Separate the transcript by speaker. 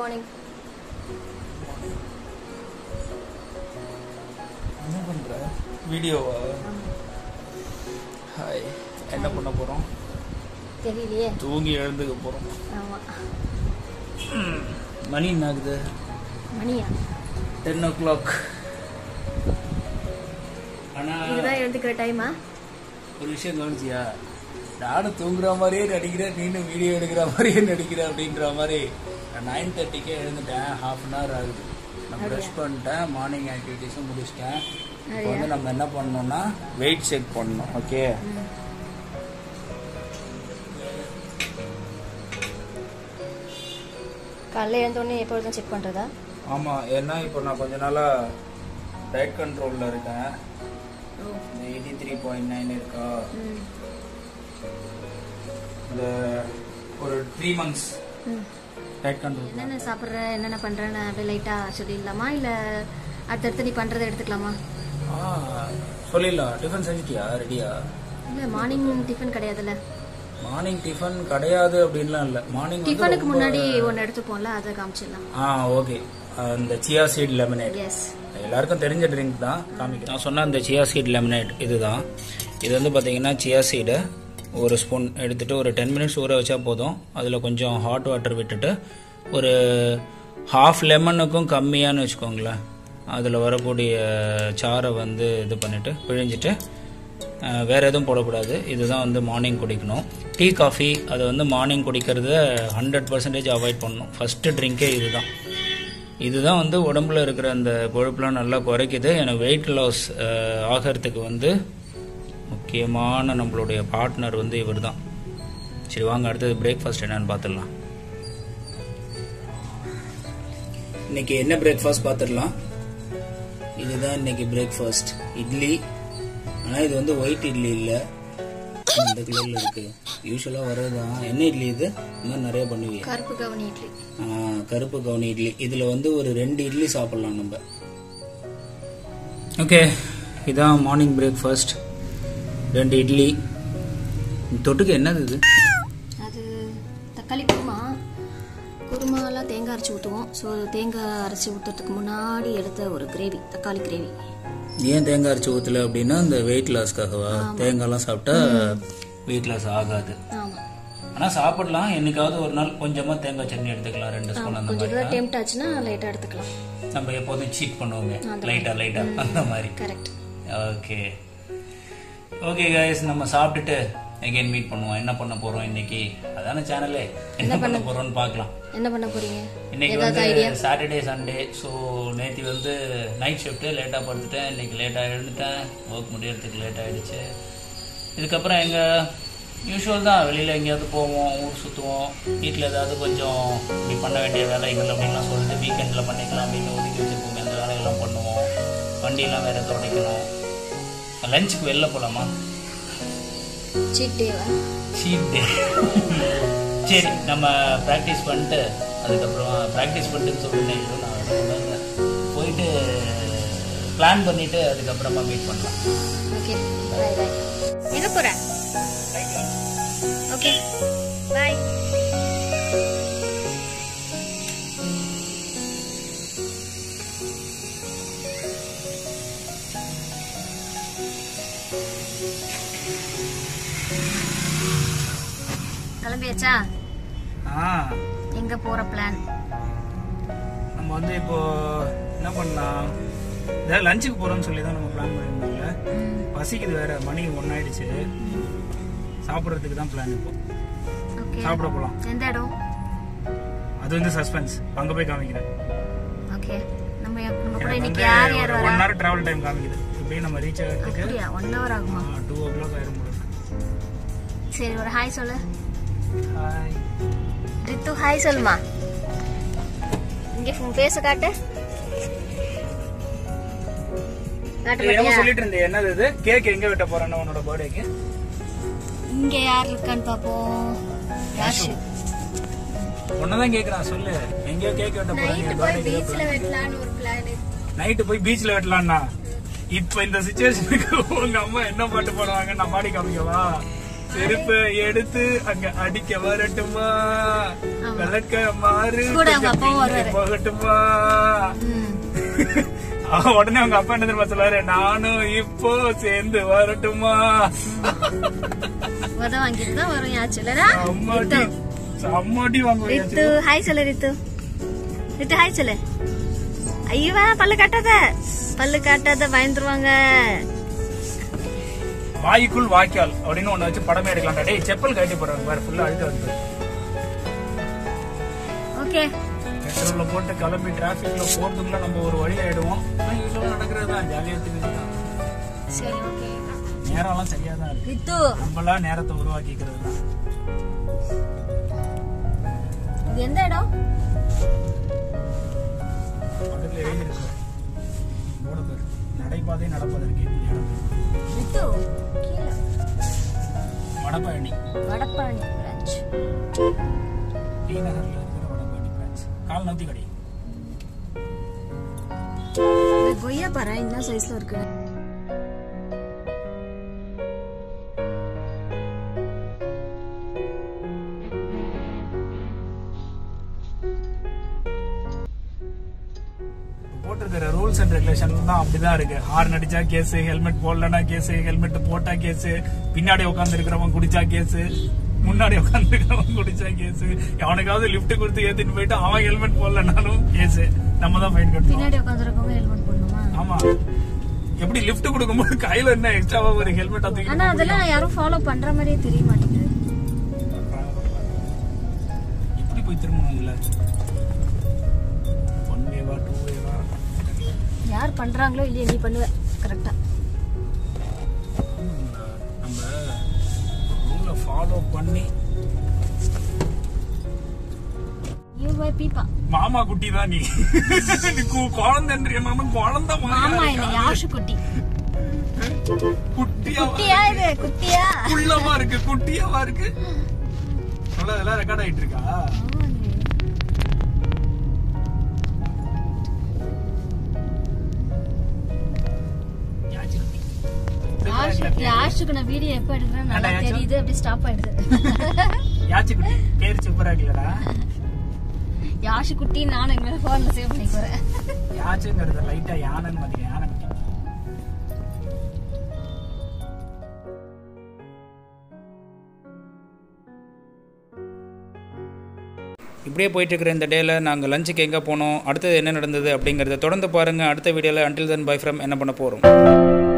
Speaker 1: Morning
Speaker 2: என்ன பண்ற வீடியோவா ஹாய் என்ன பண்ண போறோம்
Speaker 1: தெரியலையே
Speaker 2: தூங்கி எழுந்துக்க போறோம்
Speaker 1: ஆமா
Speaker 2: மணி என்ன ஆகுது
Speaker 1: மணியா
Speaker 2: டென் ஓ கிளாக் ஆனா
Speaker 1: இதுதான் எழுந்துக்கிற டைமா
Speaker 2: ஒரு விஷயம் கவனிச்சியா நானும் தூங்குற மாதிரியே நடிக்கிறேன் நீனும் வீடியோ எடுக்கிற மாதிரியே நடிக்கிற அப்படின்ற மாதிரி நைன் தேர்ட்டிக்கே எழுந்துட்டேன் ஹாஃப் அன் ஹவர் ஆகுது நான் ப்ரஷ் பண்ணிட்டேன் மார்னிங் ஆக்டிவிட்டீஸும் முடிச்சிட்டேன் இப்போ வந்து நம்ம என்ன பண்ணணும்னா வெயிட் செக் பண்ணணும் ஓகே
Speaker 1: காலைல எழுந்தோடனே எப்பொழுதும் செக் பண்றதா
Speaker 2: ஆமாம் ஏன்னா இப்போ நான் கொஞ்ச நாளாக டயட் கண்ட்ரோலில் இருக்கேன் இந்த எயிட்டி த்ரீ பாயிண்ட் நைன் இருக்கா
Speaker 1: ம்
Speaker 2: இந்த ஒரு த்ரீ மந்த்ஸ்
Speaker 1: ம்
Speaker 2: டயட் கண்ட்ரோல்
Speaker 1: என்னென்ன சாப்பிட்ற என்னென்ன பண்றேன்னு அப்படியே லைட்டா சொல்லிடலாமா இல்ல அடுத்தடுத்து நீ பண்றதை எடுத்துக்கலாமா
Speaker 2: ஆ சொல்லிடலாம் டிஃபன் செஞ்சிட்டியா ரெடியா
Speaker 1: இல்ல மார்னிங் டிஃபன் கிடையாதுல்ல
Speaker 2: மார்னிங் டிஃபன் கிடையாது அப்படின்லாம் இல்லை மார்னிங்
Speaker 1: டிஃபனுக்கு முன்னாடி ஒன்னு எடுத்துப்போம்ல அதை காமிச்சிடலாம்
Speaker 2: ஆ ஓகே அந்த சியா சீட் லெமனேட்
Speaker 1: எஸ்
Speaker 2: எல்லாருக்கும் தெரிஞ்ச ட்ரிங்க் தான் காமிக்கிறேன் நான் சொன்ன அந்த சியா சீட் லெமனேட் இதுதான் இது வந்து பார்த்தீங்கன்னா சியா சீடை ஒரு ஸ்பூன் எடுத்துட்டு ஒரு டென் மினிட்ஸ் ஊற வச்சா போதும் அதில் கொஞ்சம் ஹாட் வாட்டர் விட்டுட்டு ஒரு ஹாஃப் லெமனுக்கும் கம்மியான்னு வச்சுக்கோங்களேன் அதில் வரக்கூடிய சாறை வந்து இது பண்ணிவிட்டு பிழிஞ்சிட்டு அஹ், வேற எதுவும் போடக்கூடாது இதுதான் வந்து மார்னிங் குடிக்கணும் டீ காஃபி அதை வந்து மார்னிங் குடிக்கிறத ஹண்ட்ரட் பர்சன்டேஜ் அவாய்ட் பண்ணணும் ஃபஸ்ட்டு ட்ரிங்கே இதுதான் இதுதான் வந்து உடம்புல இருக்கிற அந்த கொழுப்புலாம் நல்லா குறைக்குது எனக்கு வெயிட் லாஸ் ஆகிறதுக்கு வந்து முக்கியமான நம்மளுடைய பார்ட்னர் வந்து இவர் தான் சரி வாங்க அடுத்தது பிரேக்ஃபாஸ்ட் என்னன்னு பார்த்துடலாம் இன்னைக்கு என்ன பிரேக்ஃபாஸ்ட் பார்த்துடலாம் இதுதான் இன்னைக்கு பிரேக்ஃபாஸ்ட் இட்லி ஆனால் இது வந்து ஒயிட் இட்லி இல்லை இந்த கலரில் இருக்கு யூஸ்வலாக வர்றதுதான் என்ன இட்லி இது இந்த மாதிரி நிறைய பண்ணுவீங்க
Speaker 1: கருப்பு கவுனி இட்லி
Speaker 2: ஆ, கருப்பு கவுனி இட்லி இதுல வந்து ஒரு ரெண்டு இட்லி சாப்பிடலாம் நம்ம ஓகே இதான் மார்னிங் பிரேக்ஃபாஸ்ட் ரெண்டு இட்லி தொட்டுக்கு என்னது இது
Speaker 1: அது தக்காளி குருமா குருமாலாம் தேங்காய் அரைச்சி ஊற்றுவோம் ஸோ தேங்காய் அரைச்சி ஊற்றுறதுக்கு முன்னாடி எடுத்த ஒரு கிரேவி தக்காளி கிரேவி
Speaker 2: ஏன் தேங்காய் அரைச்சி ஊற்றல அப்படின்னா இந்த வெயிட் லாஸ்க்காகவா தேங்காய்லாம் சாப்பிட்டா வெயிட் லாஸ் ஆகாது
Speaker 1: ஆமாம்
Speaker 2: ஆனால் சாப்பிடலாம் என்னைக்காவது ஒரு நாள் கொஞ்சமாக தேங்காய் சட்னி எடுத்துக்கலாம் ரெண்டு ஸ்பூன் அந்த
Speaker 1: கொஞ்சம்
Speaker 2: மாதிரி
Speaker 1: கூட டெம்ட் ஆச்சுன்னா லைட்டாக எடுத்துக்கலாம்
Speaker 2: நம்ம எப்போதும் சீட் பண்ணுவோமே லைட்டாக லைட்டாக அந்த மாதிரி
Speaker 1: கரெக்ட்
Speaker 2: ஓகே ஓகே கைஸ் நம்ம சாப்பிட்டுட்டு அகைன் மீட் பண்ணுவோம் என்ன பண்ண போறோம் இன்னைக்கு அதான சேனலே என்ன பண்ண போறோம்னு பார்க்கலாம்
Speaker 1: என்ன பண்ண போறீங்க
Speaker 2: இன்னைக்கு வந்து சாட்டர்டே சண்டே ஸோ நேற்று வந்து நைட் ஷிஃப்ட்டு லேட்டாக படுத்துட்டேன் இன்னைக்கு லேட்டாக எழுந்துட்டேன் ஒர்க் முடியறதுக்கு லேட் ஆயிடுச்சு இதுக்கப்புறம் எங்கள் யூஷுவல் தான் வெளியில் எங்கேயாவது போவோம் ஊர் சுற்றுவோம் வீட்டில் ஏதாவது கொஞ்சம் இப்படி பண்ண வேண்டிய வேலைகள் அப்படின்லாம் சொல்லிட்டு வீக்கெண்டில் பண்ணிக்கலாம் அப்படின்னு ஒதுக்கி வச்சுருப்போம் அந்த வேலையெல்லாம் பண்ணுவோம் வண்டியெல்லாம் வேறு துடைக்கணும் லஞ்சுக்கு வெளில போகலாமா
Speaker 1: சீட் டேவா
Speaker 2: சீட் டே சரி நம்ம ப்ராக்டிஸ் பண்ணிட்டு அதுக்கப்புறமா ப்ராக்டிஸ் பண்ணிட்டுன்னு சொல்லிட்டேன் ஐயோ, நான் வேற ஒண்ணும் இல்ல. போயிட்டு பிளான் பண்ணிட்டு அதுக்கப்புறமா மீட் பண்ணலாம்
Speaker 1: ஓகே பாய் பாய் எங்க போற ஓகே பாய் கிளம்பியாச்சா
Speaker 2: ஆ
Speaker 1: எங்க போற பிளான்
Speaker 2: நம்ம வந்து இப்போ என்ன பண்ணலாம் ஏதாவது லஞ்சுக்கு போகிறோம்னு சொல்லி தான் நம்ம பிளான் பண்ணியிருந்தோம்ல பசிக்குது வேற மணி ஒன்று ஆயிடுச்சு சாப்பிட்றதுக்கு தான் பிளான் இப்போ
Speaker 1: ஓகே
Speaker 2: சாப்பிட போகலாம்
Speaker 1: எந்த இடம்
Speaker 2: அது வந்து சஸ்பென்ஸ் அங்கே போய் காமிக்கிறேன்
Speaker 1: ஓகே நம்ம நம்ம கூட
Speaker 2: எனக்கு
Speaker 1: இன்னைக்கு
Speaker 2: வந்து
Speaker 1: யார் யார்
Speaker 2: ஒரு
Speaker 1: வரா
Speaker 2: ஒன் ஹவர் டிராவல் டைம் காமிக்குது இப்படியே நம்ம ரீச் ஆகிறதுக்கு
Speaker 1: அப்படியா ஒன் ஹவர் ஆகுமா
Speaker 2: டூ ஓ கிளாக் ஆயிரும் போல
Speaker 1: சரி ஒரு ஹாய் சொல்லு
Speaker 2: ஹாய்
Speaker 1: ரித்து ஹாய் சொல்லுமா இங்க உன் பேச காட்டு காட்ட
Speaker 2: என்னமோ
Speaker 1: மாட்டியா
Speaker 2: சொல்லிட்டு இருந்தேன் என்னது இது கேக் எங்க வெட்ட போறேன்னு உன்னோட பர்த்டேக்கு
Speaker 1: இங்க யார் இருக்கான்னு பாப்போம் யாஷு
Speaker 2: உன்னதான் கேக்குறான் சொல்லு எங்கேயோ கேக் வெட்ட போறேன் பர்த்டேக்கு
Speaker 1: வெட்டலான்னு ஒரு பிளான்
Speaker 2: நைட்டு போய் பீச்ல வெட்டலாம்னா இப்ப இந்த சுச்சுவேஷனுக்கு உங்க அம்மா என்ன பாட்டு போடுவாங்க நான் பாடி காமிக்கவா செருப்பை எடுத்து அங்க அடிக்க வரட்டுமா
Speaker 1: ஆமா.
Speaker 2: விளக்க மாறு
Speaker 1: கூட அவங்க
Speaker 2: கொஞ்சம்
Speaker 1: அப்பாவும்
Speaker 2: பின்னாடி
Speaker 1: வருவாரு.
Speaker 2: போகட்டுமா
Speaker 1: ம்.
Speaker 2: அவன் உடனே அவங்க அப்பா என்ன தெரியுமா சொல்லுவாரு நானும் இப்போ சேர்ந்து வரட்டுமா
Speaker 1: உத வாங்கிட்டு தான் வரும் யாச்சுலடா
Speaker 2: அம்மாடி அம்மாடி வாங்குவாங்க
Speaker 1: ரித்து ஹாய் சொல்லு ரித்து ரித்து ஹாய் சொல்லு ஐயோ பல்லு காட்டாத பல்லு காட்டாத பயந்துருவாங்க
Speaker 2: வாய்க்குள் வாய்க்கால் அப்படின்னு ஒண்ணு வச்சு படமே எடுக்கலாம்டா டேய் செப்பல் கட்டி போறாங்க பாரு ஃபுல்லா அழுக்க வந்து
Speaker 1: ஓகே
Speaker 2: பெட்ரோல்ல போட்டு கிளம்பி டிராபிக்ல போறதுக்குள்ள நம்ம ஒரு வழி ஆயிடுவோம் யூஸ்வலா நடக்கிறது தான் ஜாலியா எடுத்துக்கிறது
Speaker 1: சரி ஓகே
Speaker 2: நேரம்லாம் சரியா தான் இருக்கு
Speaker 1: ரித்து
Speaker 2: நம்மளா நேரத்தை உருவாக்கிக்கிறது தான்
Speaker 1: இது எந்த இடம்
Speaker 2: பக்கத்துல எழுதி இருக்கு போட பேரு நடைபாதை நடப்பதற்கு இந்த இடம் பேரு.
Speaker 1: ரித்து கீழே
Speaker 2: வடபழனி
Speaker 1: வடபழனி பிரான்ச்
Speaker 2: டி நகர்ல இருக்கிற வடபழனி பிரான்ச் கால் நத்தி கடை
Speaker 1: இந்த கொய்யா பாரு என்ன சைஸ்ல இருக்கு
Speaker 2: போட்டிருக்கிற ரூல்ஸ் அண்ட் ரெகுலேஷன் தான் அப்படிதான் இருக்கு ஹார்ன் அடிச்சா கேஸ் ஹெல்மெட் போடலனா கேஸ் ஹெல்மெட் போட்டா கேஸ் பின்னாடி உட்கார்ந்து இருக்கிறவன் குடிச்சா கேஸ் முன்னாடி உட்கார்ந்து இருக்கிறவன் குடிச்சா கேஸ் அவனுக்காவது லிஃப்ட் கொடுத்து ஏத்திட்டு போயிட்டு அவன் ஹெல்மெட் போடலனாலும் கேஸ் நம்ம தான் ஃபைன் கட்டணும்
Speaker 1: பின்னாடி உட்காந்துருக்கவங்க ஹெல்மெட் போடணுமா
Speaker 2: ஆமா எப்படி லிஃப்ட் கொடுக்கும்போது கையில என்ன எக்ஸ்ட்ராவா ஒரு ஹெல்மெட் தூக்கி
Speaker 1: ஆனா அதெல்லாம் யாரும் ஃபாலோ பண்ற மாதிரியே தெரிய மாட்டேங்குது
Speaker 2: எப்படி போய் திரும்பணும்ல ஒன் வேவா டூ வேவா
Speaker 1: யார் பண்றாங்களோ இல்லையா நீ பண்ணுவ கரெக்டா
Speaker 2: நம்ம ரூலை ஃபாலோ பண்ணி
Speaker 1: யூ பை பீப்பா
Speaker 2: மாமா குட்டி தான் நீ நீ கு- குழந்தைன்றிய நானும் குழந்தை
Speaker 1: மாமா
Speaker 2: மாதிரி
Speaker 1: இல்ல யாஷு குட்டி
Speaker 2: குட்டியா
Speaker 1: குட்டியா இது குட்டியா
Speaker 2: குள்ளமா இருக்கு குட்டியாவா இருக்கு நல்லா இதெல்லாம் ரெக்கார்ட் ஆயிட்டு இருக்கா யாச்சி குட்டி.
Speaker 1: யாஷு- யாஷுக்கு நான் வீடியோ எப்ப எடுக்கிறேன் நல்லா
Speaker 2: ஏன்டா யாச்சு?
Speaker 1: தெரியுது அப்படி ஸ்டாப் ஆயிடுது
Speaker 2: யாச்சி குட்டி பேர் சூப்பரா இருக்குல்லடா
Speaker 1: யாஷு குட்டி நானும் இனிமேல் போன்ல சேவ் பண்ணி போறேன்
Speaker 2: யாச்சுங்கிறது லைட்டா யானைன்னு மதிக்க யானை குட்டி இப்படியே போயிட்டு இருக்கிற இந்த டேல நாங்கள் லஞ்சுக்கு எங்கே போனோம் அடுத்தது என்ன நடந்தது அப்படிங்கிறத தொடர்ந்து பாருங்கள் அடுத்த வீடியோவில் அன்டில் தன் பை ஃப்ரம் என்ன பண்ண போகிறோம்